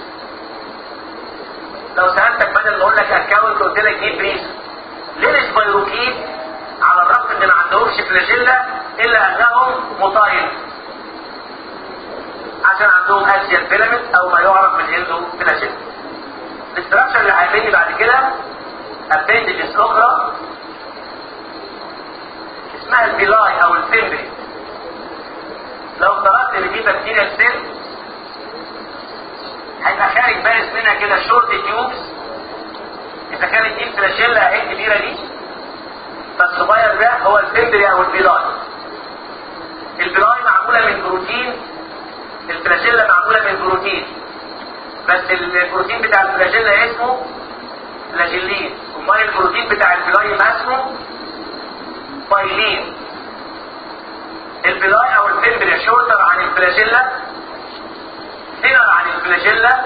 لو سالتك بدل ما اقول لك اكونت قلت لك جيب ريس ليه السبايروكيت على الرغم ان ما عندهمش فلاجيلا الا انهم مطايل عشان عندهم اسيال فيلامنت او ما يعرف بالاندو فلاجيلا الاستراكشر اللي هيبني بعد كده ابندجز اخرى اسمها البيلاي او الفيمبري لو افترضت ان دي بكتيريا سيل هيبقى خارج بارز منها كده شورت تيوبس اذا كانت دي الفلاشيلا اهي الكبيره دي فالصغير ده هو الفيمبري او البيلاي البيلاي معموله من بروتين الفلاشيلا معموله من بروتين بس البروتين بتاع الفلاجيلا اسمه فلاجيلين امال البروتين بتاع البيلاي ما اسمه بايلين البيلاي او الفيمبريا شورتر عن الفلاجيلا ثينر عن الفلاجيلا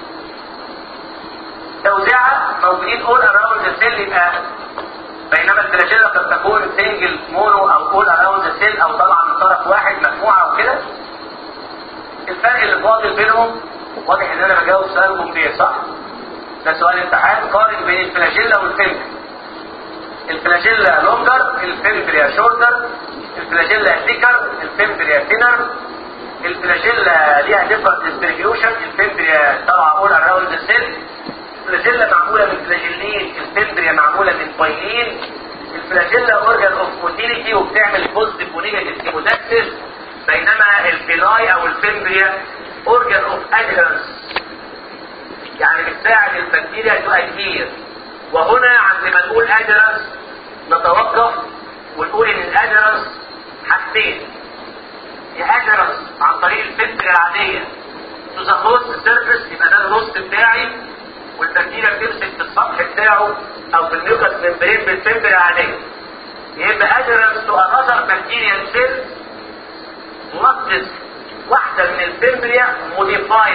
توزيعها موجودين اول اراوند السيل يبقى بينما الفلاجيلا قد تكون سنجل مونو او اول اراوند السيل او طالعه من طرف واحد مجموعه وكده الفرق اللي فاضل بينهم واضح ان انا بجاوب سؤال جمهوري صح؟ ده سؤال امتحان قارن بين الفلاجيلا والفيمبري الفلاجيلا لونجر الفيمبريا شورتر الفلاجيلا ثيكر الفيمبريا ثينر الفلاجيلا ليها ديفرنت ديستريبيوشن الفيمبريا طالعه اول اراوند السيل الفلاجيلا معموله من فلاجيلين الفيمبريا معموله من بايلين الفلاجيلا اورجان اوف موتيليتي وبتعمل بوزيتيف ونيجاتيف كيموتاكسس بينما الفيلاي او الفيمبريا اورجان اوف ادهرنس يعني بتساعد البكتيريا تو ادهير وهنا عندما نقول ادهرنس نتوقف ونقول ان الادهرنس حاجتين يا ادهرنس عن طريق الفلتر العاديه تو ذا هوست سيرفيس يبقى ده الهوست بتاعي والبكتيريا بتمسك في السطح بتاعه او في الميوكس ممبرين بالفلتر العاديه يبقى ادهرنس تو انذر بكتيريا سيل مقدس واحدة من الفيمبريا موديفايد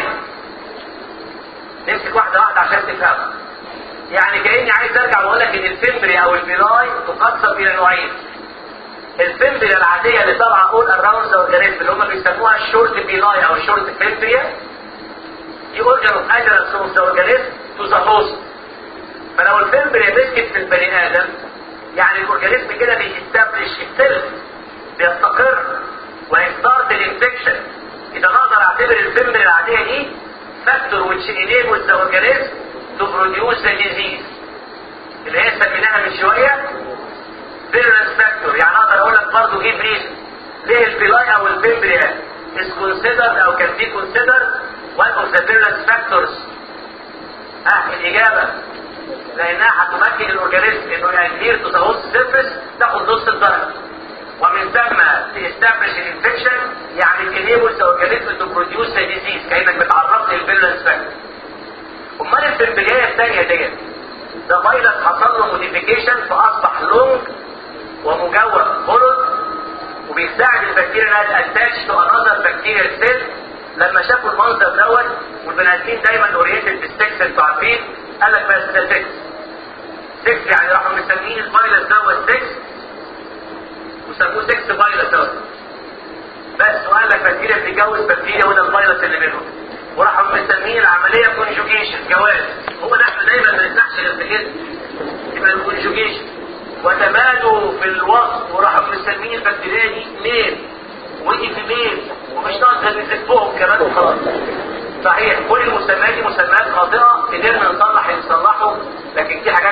نمسك واحدة واحدة عشان تفهمها يعني كأني عايز ارجع واقول لك ان الفيمبريا او البيلاي تقسم الى نوعين الفيمبريا العادية اللي طالعة اول اراوند اورجانيزم اللي هم بيسموها الشورت بيلاي او الشورت فيمبريا دي اورجان اوف ادرنس اوف ذا اورجانيزم تو ذا هوست فلو الفيمبريا مسكت في البني ادم يعني الاورجانيزم كده بيستبلش السيلف بيستقر ويستارت الانفكشن اذا نقدر اعتبر الفيمبري العاديه دي فاكتور which enables the organism to produce the disease اللي هي سميناها من شويه virulence factor يعني اقدر اقول لك برضه جيب ريزن ليه البيلاي او الفيمبري is considered او can be considered one of the virulence factors اه الاجابه لانها هتمكن الاورجانيزم انه يادير تو ذا هوست سيرفيس تاخد نص الدرجه ومن ثم تستبلش الانفكشن يعني تنيبل ذا اورجانيزم تو بروديوس ذا ديزيز كانك بتعرض للفيرنس فاكتور امال الفمبريه الثانيه ديت ده فيروس حصل له موديفيكيشن فاصبح لونج ومجوف هولد وبيساعد البكتيريا انها تاتش تو انذر بكتيريا سيل لما شافوا المنظر دوت والبني ادمين دايما اورينتد بالسكس انتوا عارفين قال لك بس ده سكس سكس يعني راحوا مسميين الفيروس دوت سكس وسموه سكس فيروس دوت بس وقال لك بكتيريا بتتجوز بكتيريا وده الفيروس اللي بينهم وراحوا مسميين العمليه كونجوجيشن جواز هو نحن دايما ما بنسمعش غير كده يبقى الكونجوجيشن وتمادوا في الوصف وراحوا مسميين البكتيريا دي ميل ودي في ميل ومش ناقص غير نسفهم كمان وخلاص صحيح كل المسميات دي مسميات خاطئه قدرنا نصلح نصلحه لكن في حاجات مش قادرين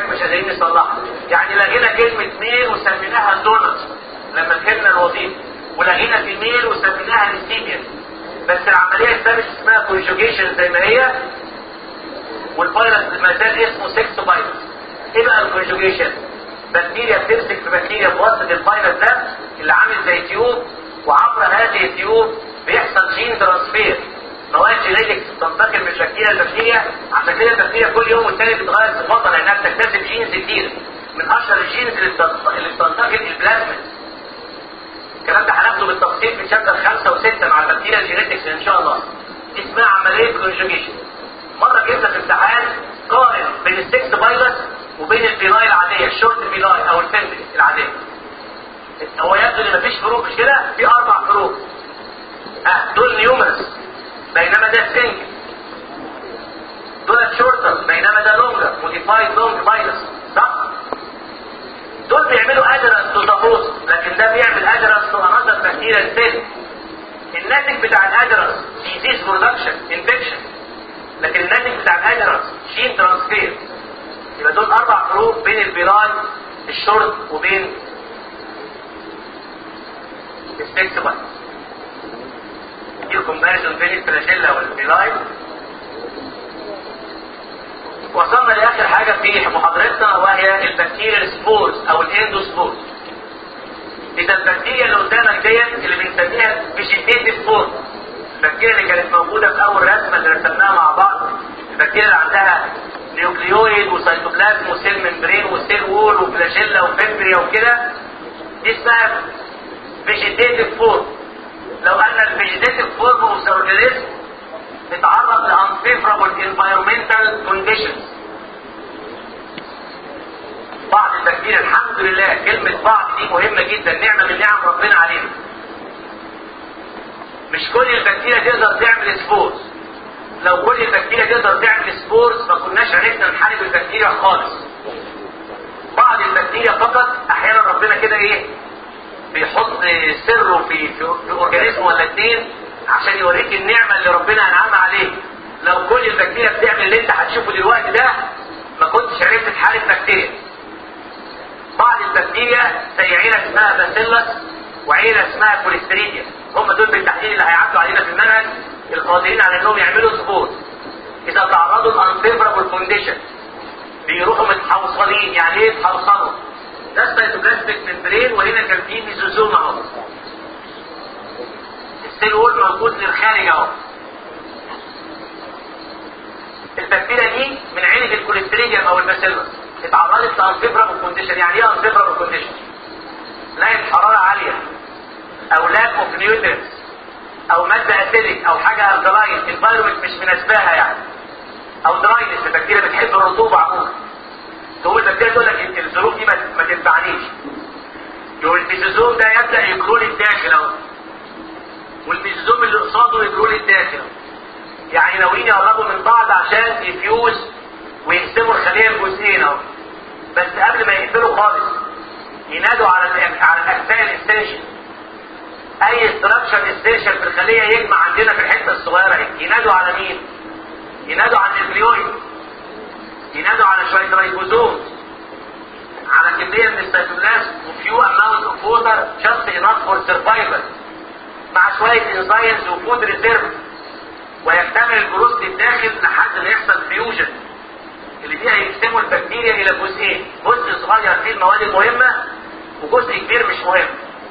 عايزين نصلحها يعني لغينا كلمة ميل وسميناها دونت لما فهمنا الوظيفة ولغينا في ميل وسميناها ريسيبيان بس العملية الثابت اسمها كونجوجيشن زي ما هي والفيروس ما زال اسمه سكس فيروس ايه بقى الكونجوجيشن بكتيريا بتمسك في بكتيريا في وسط الفيروس ده اللي عامل زي تيوب وعبر هذه التيوب بيحصل جين ترانسفير مواد جينيتكس تنتقل من بكتيريا لبكتيريا عشان كده البكتيريا كل يوم والتاني بتغير صفاتها لانها بتكتسب جينز كتير من اشهر الجينز اللي بتنت- اللي بتنتقل البلازميد الكلام ده هناخده بالتفصيل في شابتر 5 و6 مع البكتيريا الجينيتكس ان شاء الله اسمها عمليه كونجوجيشن مره جبنا في امتحان قارن بين السكس فيروس وبين البيلاي العاديه الشورت بيلاي او الفندري العاديه هو يبدو ان مفيش فروق مش كده في اربع فروق اه دول نيومرس بينما ده سنجل دول شورتر بينما ده لونجر موديفايد لونج فيروس صح دول بيعملوا ادرس تو تابوس لكن ده بيعمل ادرس تو انذر بكتيريا سيل الناتج بتاع الادرس ديزيز برودكشن انفكشن لكن الناتج بتاع الادرس جين ترانسفير يبقى دول اربع فروق بين البيراي الشورت وبين السكس فيروس دي الكومباريزون بين الفلاشيلا والبيلاي وصلنا لاخر حاجه في محاضرتنا وهي البكتيريا سبورز او الاندوسبورز اذا البكتيريا اللي قدامك ديت اللي بنسميها فيجيتيف سبور البكتيريا اللي كانت موجوده في اول رسمه اللي رسمناها مع بعض البكتيريا اللي عندها نيوكليويد وسيتوبلازم وسيل ممبرين وسيل وول وفلاشيلا وفيمبريا وكده دي اسمها فيجيتيف فورم لو ان الفيجيتيف فورم اوف اورجانيزم اتعرض لانفيفرابل انفايرمنتال كونديشنز بعض البكتيريا الحمد لله كلمة بعض دي مهمة جدا نعمة من نعم ربنا علينا مش كل البكتيريا تقدر تعمل سبورز لو كل البكتيريا تقدر تعمل سبورز ما كناش عرفنا نحارب البكتيريا خالص بعض البكتيريا فقط احيانا ربنا كده ايه بيحط سره في في, في اورجانيزم ولا اتنين عشان يوريك النعمة اللي ربنا انعم عليك لو كل البكتيريا بتعمل اللي انت هتشوفه دلوقتي ده ما كنتش عرفت تحارب بكتيريا بعض البكتيريا زي عيلة اسمها باسيلس وعيلة اسمها كوليستريديا هم دول بالتحديد اللي هيعدوا علينا في المنهج القادرين على انهم يعملوا سبور اذا تعرضوا لانفيفرابل كونديشن بيروحوا متحوصلين يعني ايه يتحوصلوا ده السيتوبلازميك ممبرين وهنا كان في ميزوزوم اهو السيل وول موجود للخارج اهو البكتيريا دي من عيلة الكوليستريديوم او الباسيلس اتعرضت لانفيفرابل كونديشن يعني ايه انفيفرابل كونديشن لقيت حرارة عالية او لاك اوف نيوترينز او مادة اسيدك او حاجة الكلاين الفيرومنت مش مناسباها يعني او دراينس البكتيريا بتحب الرطوبة عموما تقول البكتيريا تقول لك الظروف دي ما ما تنفعنيش يقول البيزوزوم ده يبدأ يجروا لي الداخل اهو والبيزوزوم اللي قصاده يجروا لي الداخل يعني ناويين يقربوا من بعض عشان يفيوز ويقسموا الخلية لجزئين اهو بس قبل ما يقفلوا خالص ينادوا على ال- على الاجزاء الاستنشن اي استراكشر استنشن في الخلية يجمع عندنا في الحتة الصغيرة دي ينادوا على مين ينادوا على النيوكليويد ينادوا على شوية رايبوزوم على كمية من السيتوبلازم وفيو اماونت اوف ووتر جاست انف فور سرفايفل مع شوية انزايمز وفود ريزيرف ويكتمل الجروس للداخل لحد ما يحصل فيوجن اللي فيها يقسموا البكتيريا الى جزئين جزء صغير فيه المواد المهمة وجزء كبير مش مهم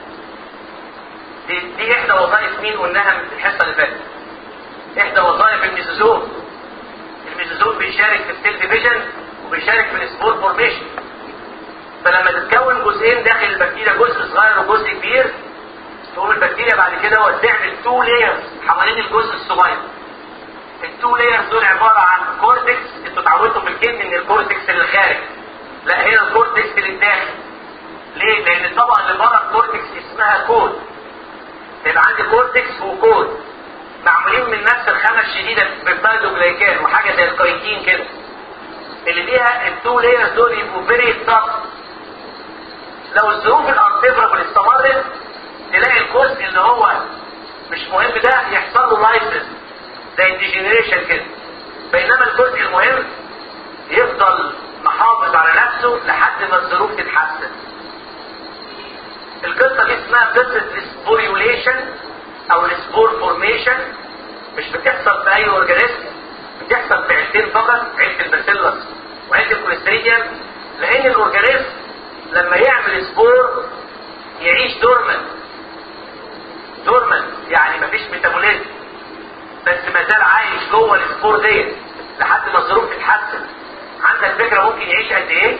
دي, دي احدى وظائف مين قلناها من الحصة اللي فاتت احدى وظائف الميزوزوم الميزوزوم بيشارك في السيل ديفيجن وبيشارك في السبور فورميشن فلما تتكون جزئين داخل البكتيريا جزء صغير وجزء كبير تقوم البكتيريا بعد كده هو تعمل تو لايرز حوالين الجزء الصغير التو لايرز دول عباره عن كورتكس انتوا اتعودتوا في الكلمه ان الكورتكس اللي خارج لا هنا الكورتكس اللي داخل ليه؟ لان الطبقه اللي بره الكورتكس اسمها كود يبقى عندي كورتكس وكود معمولين من نفس الخامه الشديده بالبايدوجلايكان وحاجه زي الكايتين كده اللي فيها التو لايرز دول يبقوا فيري تاف لو الظروف الانفيفرابل استمرت تلاقي الجزء اللي هو مش مهم ده يحصل له لايسنس زي الديجنريشن كده بينما الجزء المهم يفضل محافظ على نفسه نفسه لحد ما الظروف تتحسن القصة دي اسمها قصة السبوريوليشن او السبور فورميشن مش بتحصل في اي اورجانيزم بتحصل في عيلتين فقط عيلة الباسيلس وعيلة الكوليستريديوم لان الاورجانيزم لما يعمل سبور يعيش دورمن دورمن يعني مفيش ميتابوليزم بس ما زال عايش جوه السبور ديت لحد ما الظروف تتحسن عندك فكره ممكن يعيش قد ايه؟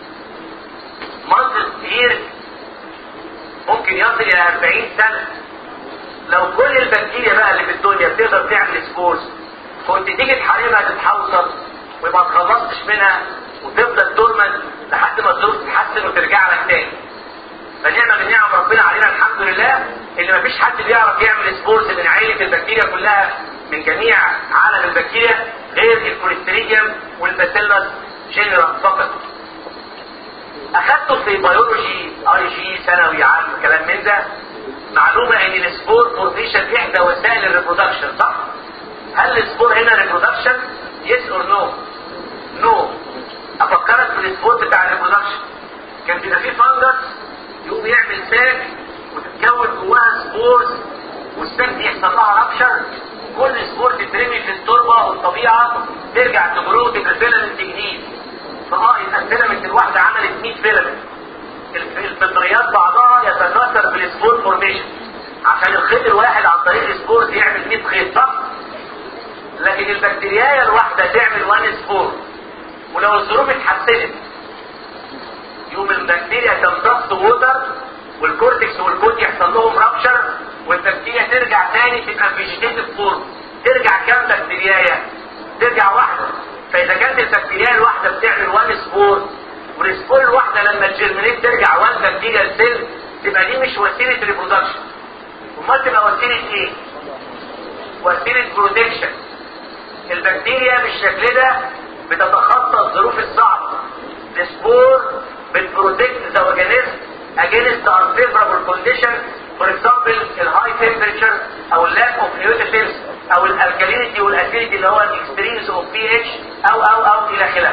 مانث كتير ممكن يصل الى 40 سنه لو كل البكتيريا بقى اللي في الدنيا بتقدر تعمل سبورز كنت تيجي تحاربها تتحوصل ويبقى ما تخلصتش منها وتفضل دورمن لحد ما الظروف تتحسن وترجع لك تاني فنعمة من نعم ربنا علينا الحمد لله ان مفيش حد بيعرف يعمل سبورز من عيلة البكتيريا كلها من جميع عالم البكتيريا غير الكوليستريديوم والباسيلس جينيرال فقط اخدته في بيولوجي اي جي ثانوي عام كلام من ده معلومة ان السبور فورميشن احدى وسائل الريبرودكشن صح؟ هل السبور هنا ريبرودكشن؟ يس اور نو؟ نو افكرك بالسبور بتاع الريبرودكشن كان بيبقى فيه فانجس يقوم يعمل ساك وتتكون جواها سبورز والساك دي يحصل لها رابشر كل سبور تترمي في التربه والطبيعه ترجع تجرو تبقى فيلامنت جديد فاه يبقى الفيلامنت الواحده عملت 100 فيلامنت الفطريات بعضها يتكاثر بالسبور فورميشن عشان الخيط الواحد عن طريق السبورز يعمل 100 خيط صح؟ لكن البكتيريا الواحده تعمل 1 سبور ولو الظروف اتحسنت يوم البكتيريا تمتص ووتر والكورتكس والكود يحصل لهم رابشر والبكتيريا ترجع تاني تبقى فيجيتيف فورم ترجع كام بكتيريايا ترجع واحده فاذا كانت البكتيريا الواحده بتعمل 1 سبور والسبور الواحده لما الجيرمينيت ترجع 1 بكتيريا سيل تبقى دي مش وسيله ريبرودكشن امال تبقى وسيله ايه؟ وسيله بروتكشن البكتيريا بالشكل ده بتتخطى الظروف الصعبه السبور بتبروتكت ذا اورجانيزم against the unfavorable condition for example الهاي temperature او اللاك اوف nutrients او الالكالينيتي والاسيديتي اللي هو الاكستريمز اوف بي اتش او او او الى خلافه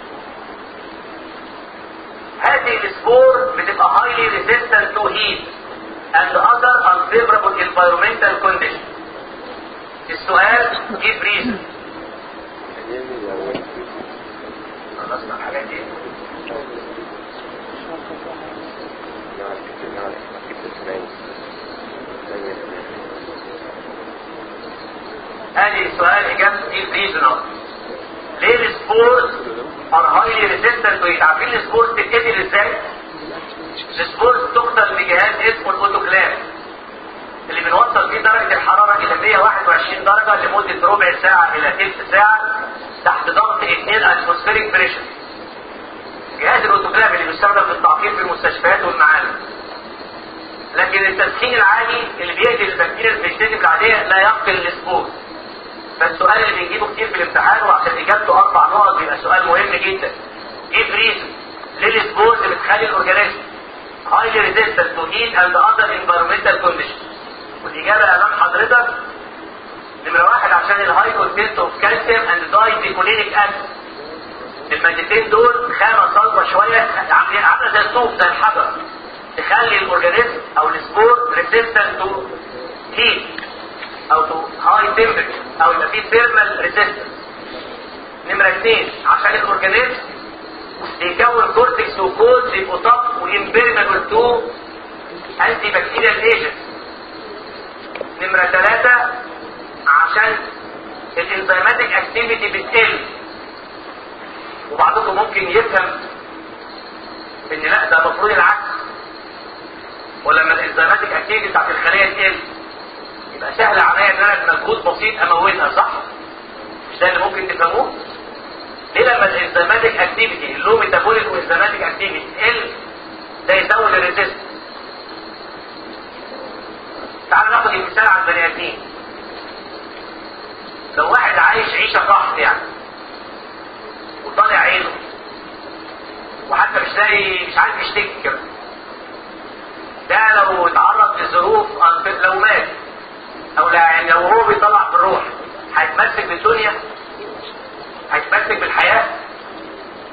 هذه السبور بتبقى highly resistant to heat and other unfavorable environmental conditions السؤال give reason خلصنا الحاجات دي ادي سؤال اجابته ايه ريزونال ليه السبورز ار هايلي ريزيستنت تو عارفين السبورز تتقتل ازاي؟ السبورز تقتل بجهاز اسمه الاوتوكلاف اللي بنوصل فيه درجة الحرارة إلى 121 درجة لمدة ربع ساعة إلى ثلث ساعة تحت ضغط 2 اتموسفيريك بريشر. جهاز الاوتوكلاف اللي بيستخدم في التعقيم في المستشفيات والمعامل. لكن التسخين العادي اللي بيقتل البكتيريا الفيجيتيف العادية لا يقتل السبور. فالسؤال اللي بنجيبه كتير في الامتحان وعشان اجابته اربع نقط بيبقى سؤال مهم جدا. ايه ريزن؟ ليه السبورز بتخلي الاورجانيزم highly resistant to heat and other environmental conditions؟ والاجابه امام حضرتك نمره واحد عشان الهاي كونتنت اوف كالسيوم اند دايزيكولينيك اسيد المادتين دول خامه صلبه شويه عامله زي الطوب زي الحجر تخلي الاورجانيزم او السبور ريزيستنت تو هيت او تو هاي تمبرتشر او يبقى فيه ثيرمال ريزيستنس نمره اثنين عشان الاورجانيزم بيكون كورتكس وكود يبقوا طف وامبيرمبل تو انتي بكتيريال ايجنتس نمرة ثلاثة عشان الانزيماتيك اكتيفيتي بتقل وبعضكم ممكن يفهم ان لا ده المفروض العكس ولما الانزيماتيك اكتيفيتي بتاعت الخلية تقل يبقى سهل عليا ان انا بمجهود بسيط اموتها صح؟ مش ده اللي ممكن تفهموه؟ ليه لما الانزيماتيك اكتيفيتي اللو ميتابوليك وانزيماتيك اكتيفيتي تقل ده يزود الريزيستنس تعالوا ناخد المثال على البني ادمين لو واحد عايش عيشة ضغط يعني وطالع عينه وحتى مش لاقي مش عارف يشتكي كده ده لو اتعرض لظروف لو مات او لا يعني لو هو بيطلع في الروح هيتمسك بالدنيا هيتمسك بالحياة ما تفرقش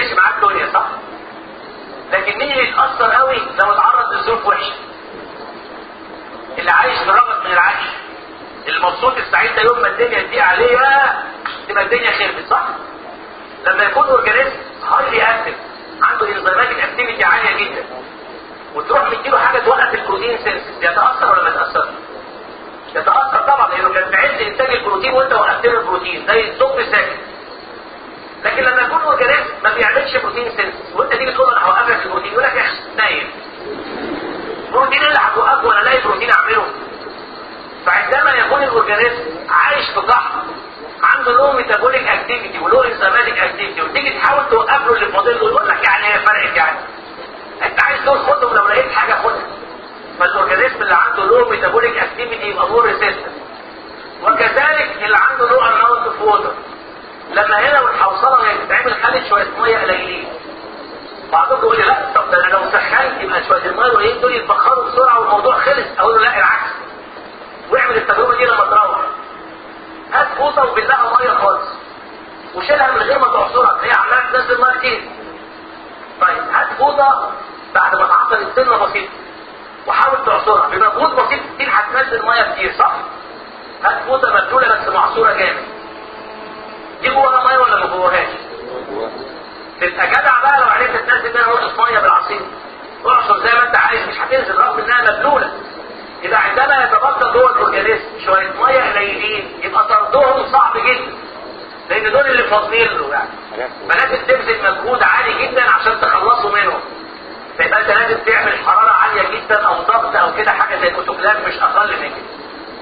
تفرقش معاه الدنيا صح لكن مين اللي يتاثر قوي لو اتعرض لظروف وحشه اللي عايش في رغد من العيش المبسوط السعيد ده يوم ما الدنيا تضيق عليه تبقى الدنيا خربت صح لما يكون اورجانيزم هايلي اكتف عنده انزيماتيك اكتيفيتي عاليه جدا وتروح مديله حاجه توقف البروتين سينسز يتاثر ولا ما يتاثرش؟ يتاثر طبعا لانه كان في عز انتاج البروتين وانت وقفت له البروتين زي الثقب ساكت لكن لما يكون اورجانيزم ما بيعملش بروتين سينسز وانت تيجي تقول له انا هوقف لك البروتين يقول لك يا اخي نايم بروتين اللي هتوقفه وانا الاقي بروتين اعمله فعندما يكون الاورجانيزم عايش في قحط عنده لو ميتابوليك اكتيفيتي ولو انزيماتيك اكتيفيتي وتيجي تحاول توقف له اللي فاضل له يقول لك يعني هي فرقت يعني انت عايز دول خدهم لو لقيت حاجه خدها فالاورجانيزم اللي عنده لو ميتابوليك اكتيفيتي يبقى مور ريسيستنت وكذلك اللي عنده لو اماونت اوف ووتر لما هنا والحوصله وهي بتتعمل خدت شويه ميه قليلين بعضكم يقول لي لا طب ده انا لو سخنت يبقى شويه الميه القليلين دول يتبخروا بسرعه والموضوع خلص اقول له لا العكس واعمل التجربه دي لما تروح هات فوطه وبالله ميه خالص وشيلها من غير ما تعصرها هي عماله تنزل ميه كتير طيب هات فوطه بعد ما تعصر السنه بسيطه وحاول تعصرها بمجهود بسيط كتير هتنزل ميه كتير صح؟ هات فوطه مبلوله بس معصوره جامد دي جواها ميه ولا ما جواهاش؟ تبقى جدع بقى لو عرفت تنزل منها نقطه ميه بالعصير اعصر زي ما انت عايز مش هتنزل رغم انها مبلوله يبقى عندما يتبقى جوه الاورجانيزم شويه ميه قليلين يبقى طردهم صعب جدا لان دول اللي فاضلين له يعني فلازم تبذل مجهود عالي جدا عشان تخلصوا منهم فيبقى انت لازم تعمل حراره عاليه جدا او ضغط او كده حاجه زي الاوتوكلاف مش اقل من كده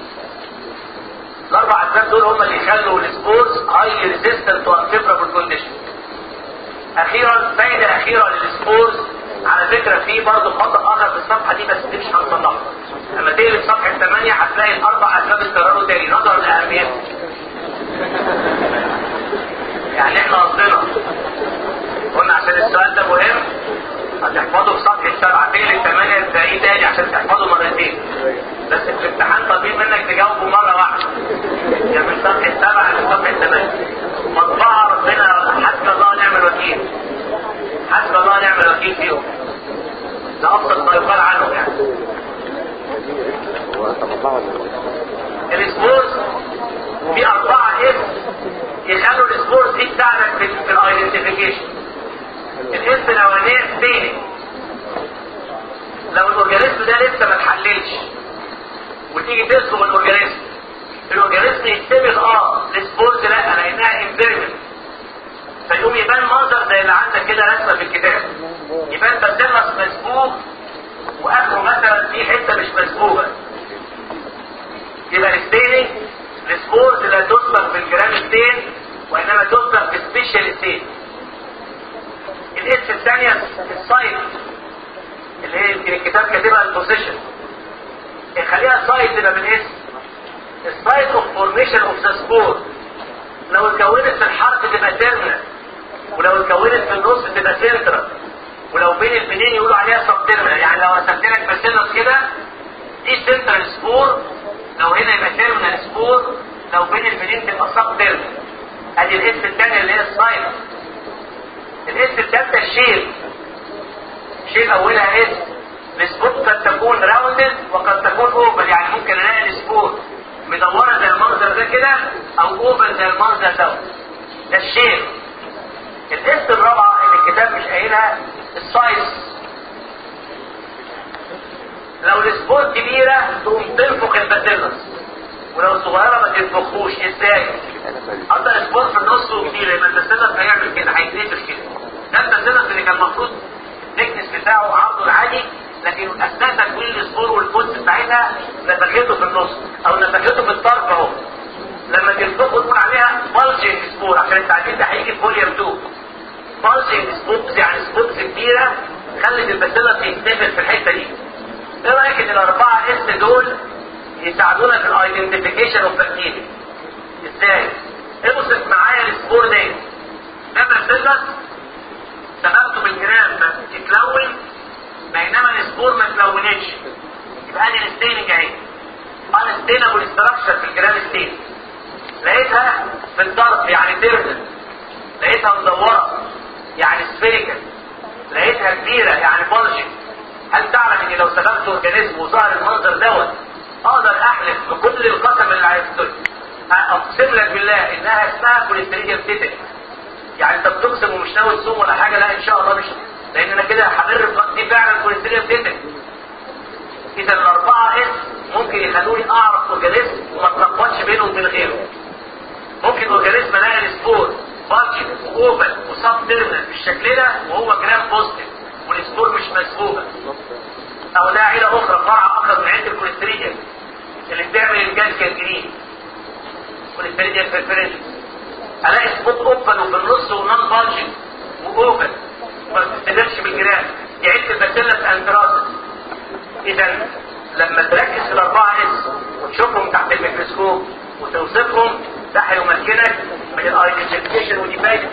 الاربع اسباب دول هم اللي يخلوا السبورتس هاي ريزيستنت تو انفيبرابل كونديشن اخيرا فايده اخيره للسبورتس على فكره في برضه خطا اخر في الصفحه دي بس دي مش هنصلحها لما تقلب صفحه 8 هتلاقي الاربع اسباب اتكرروا تاني نظرا لاهميتهم يعني احنا قصدنا قلنا عشان السؤال ده مهم هتحفظه في صفحه 7 تقلب 8 تلاقيه تاني عشان تحفظه مرتين بس في الامتحان طالبين منك تجاوبه مره واحده يعني من صفحه 7 لصفحه 8 مطبعه ربنا حسبي الله ونعم الوكيل حسبي الله ونعم الوكيل فيهم ده ابسط ما يقال عنه يعني السبورز في أربعة اسم يخلوا السبورز دي تساعدك في, في الايدنتيفيكيشن الاسم الأولانية ستيننج لو الأورجانيزم ده لسه ما اتحللش وتيجي تسلب الأورجانيزم الأورجانيزم يتسبغ اه السبورز لا لأنها انفيرمنت فيقوم يبان منظر زي اللي عندك كده رسمة في الكتاب يبان بسلس مسبوغ واخره مثلا في حته مش مسبوغه يبقى الستيننج السبورز لا تسبق بالجرام ستين وانما تسبق بالسبيشال ستين الاس الثانيه السايت اللي هي يمكن الكتاب كاتبها البوزيشن خليها سايت تبقى بالاسم السايت اوف فورميشن اوف ذا سبور لو اتكونت في الحرف تبقى تيرمينال ولو اتكونت في النص تبقى سنترال ولو بين البنين يقولوا عليها سب تيرمينال يعني لو رسمت لك بسيلس كده دي سنترال سبور لو هنا يبقى تيرمينال سبور لو بين البنين تبقى سب تيرمينال ادي الاس الثانيه اللي هي السايت الاس الثالثه الشيل شيل اولها اس السبور قد تكون راوندد وقد تكون اوفل يعني ممكن الاقي السبور مدوره زي المنظر ده كده او اوفل زي المنظر ده ده الشيل الاس الرابعه اللي الكتاب مش قايلها السايز لو السبور كبيرة تقوم تنفخ الباسيلس ولو صغيرة ما تنفخوش ازاي؟ عندها السبور في النص وكبير يبقى الباسيلس هيعمل كده هيتنفخ كده ده الباسيلس اللي كان المفروض الثيكنس بتاعه عرضه العادي لكن اثناء تكوين السبور والبوست بتاعتها نفخته في النص او نفخته في الطرف اهو لما تنفخه تقول عليها بلجنج سبور عشان التعديل ده هيجي في فوليوم 2 بلجنج سبوكس يعني سبوكس كبيرة خلت الباسيلس يتنفخ في الحتة دي ايه رايك ان الاربعة اس دول يساعدونا في الايدنتيفيكيشن اوف بكتيريا ازاي؟ اوصف معايا السبور ده ده باسيلس سببته بالجرام تتلون بينما السبور ما تلونتش يبقى انا الستيننج اهي unstable structure في الجرام ستين لقيتها في الضرب يعني ترمل لقيتها مدورة يعني سفيريكال لقيتها كبيرة يعني بلجن هل تعلم ان لو سلمت اورجانيزم وظهر المنظر دوت اقدر احلف بكل القسم اللي عرفته اقسم لك بالله انها اسمها كوليستريديوم تيتك يعني انت بتقسم ومش ناوي تصوم ولا حاجه لا ان شاء الله مش لان انا كده همر دي فعلا كوليستريديوم تيتك اذا الاربعه اس ممكن يخلوني اعرف اورجانيزم وما اتلخبطش بينه وبين غيره ممكن اورجانيزم الاقي السبور بادجت واوفل وصاب تيرمينال بالشكل ده وهو جرام بوزيتيف والسبور مش مسبوبه او ده عيله اخرى فرع اخر من عند الكوليستريديوم اللي بتعمل الجاز كالجنين كوليستريديوم فيرفيريشن الاقي سبوت اوبن وفي النص ونون بادجت واوفل ما بتستدرش بالجرام دي عيله الباسيلس انتراسس اذا لما تركز في الاربعه اس وتشوفهم تحت الميكروسكوب وتوصفهم ده هيمكنك من الايدنتيفيكيشن ودي فايده